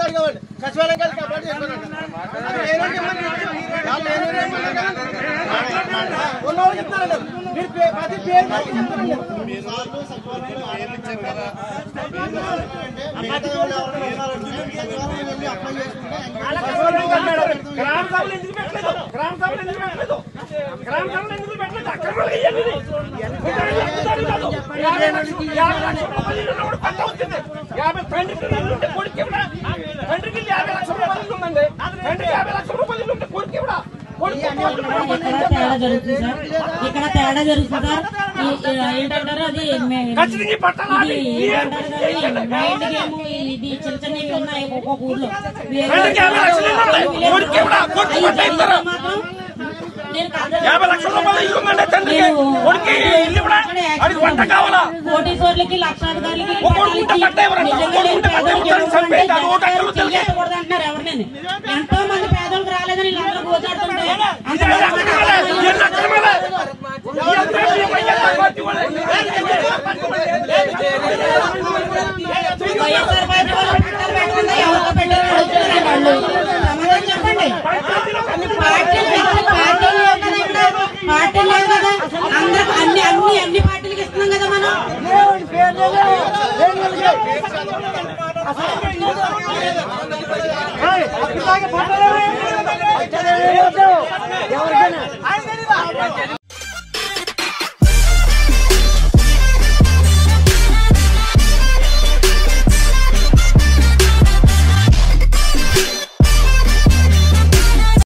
అడగవండి సచివాలయం కలిసి కంప్లైంట్ చేసుకోండి అది లేనోడికి ఇమ్మని చెప్పి, వాళ్ళు లేనోడికి ఇమ్మని చెప్పి, ఉన్నోడికి ఇస్తారండి మీరు పే- ప్రతి పేరు మనకి చెప్తారండి సచివాలయం కాదు మేడం. గ్రామ సభలు ఎందుకు పెట్టలేదు గ్రామ సభలు ఎందుకు పెట్టలేదు గ్రామ సభలు ఎందుకు పెట్టలేదు అక్కడ కూడా ఇయ్యండి ఇది. ఇక్కడ చెప్తారు కాదు. యాభై లక్షలు యాభై లక్షల రూపాయలు ఇల్లు ఉన్నవాడు పట్ట వచ్చింది యాభై తండ్రికి ఇల్లు ఉంటే కొడుకు ఇవ్వడా తండ్రికి ఇల్లు యాభై లక్షల రూపాయలు ఇల్లు ఉందండి తండ్రికి యాభై లక్షల రూపాయలు ఇల్లు ఉంటే కొడుకు ఇవ్వడా కొడుకు ఇక్కడ తేడా జరుగుతుంది సార్ ఇక్కడ తేడా జరుగుతుంది సార్ ఈ- ఈ- ఏంటంటారు అది మే- ఖచ్చితంగా ఈ పట్టాలు ఇది ఆడి. ఏంటంటారు కదా, ఈ మైండ్ గేమ్ ఇది చిన్న చిన్నవి ఉన్నాయి ఒక్కొక్క ఊర్లో వేరే తండ్రికి యాభై లక్షలు ఇల్లు ఉన్నాయి కొడుకు ఇవ్వడా కొడుకు అయ్యి పట్ట ఇస్తారా మాత్రం నేను కాదు- యాభై లక్షల రూపాయలు ఇల్లు ఉందండి తండ్రికి నేను కొడుకు ఇల్లు ఇవ్వడా వాడికి వంట కావాలా కోటీశ్వర్లకి లక్షాధికారులకి ఒక్కొక్క ఊట పట్ట ఎవరన్నా? నిజంగా ఒక్కొక్క లేని ఊట పట్ట పేదోళ్ళకి ఎవరన్నా? ఇవ్వకుండా చంపేద్దాం. ఓటు హక్కులు జగన్ తెలియదు. చెయ్యకూడదు అంటున్నారు ఎవరినైనా ఎంతో మంది పేదలకు రాలేదని వీళ్ళందరూ పోచాడుతుంటే అంత ఇది అక్రమాలే. ఇది అక్రమాలే. ఈ అక్రమాలే. ఈ వైఎస్ఆర్ పార్టీ వాళ్ళే. వైఎస్ఆర్ పార్టీ వాళ్ళు పట్టాలు పెట్టకుండా ఎవరికో పెట్టారని అడుగుతున్నారు వాళ్ళు సమాధానం చెప్పండి పార్టీలు లేవు, పార్టీలు లేవు కదా ఇక్కడ పార్టీలు లేవు కదా అందరూ అన్ని అన్ని అన్ని పార్టీలకు ఇస్తున్నాం కదా మనం దేవుడి పేరు లేదు, దేవుడి పేరు లేదు. అసలు అప్పటిదాకా పట్టాలే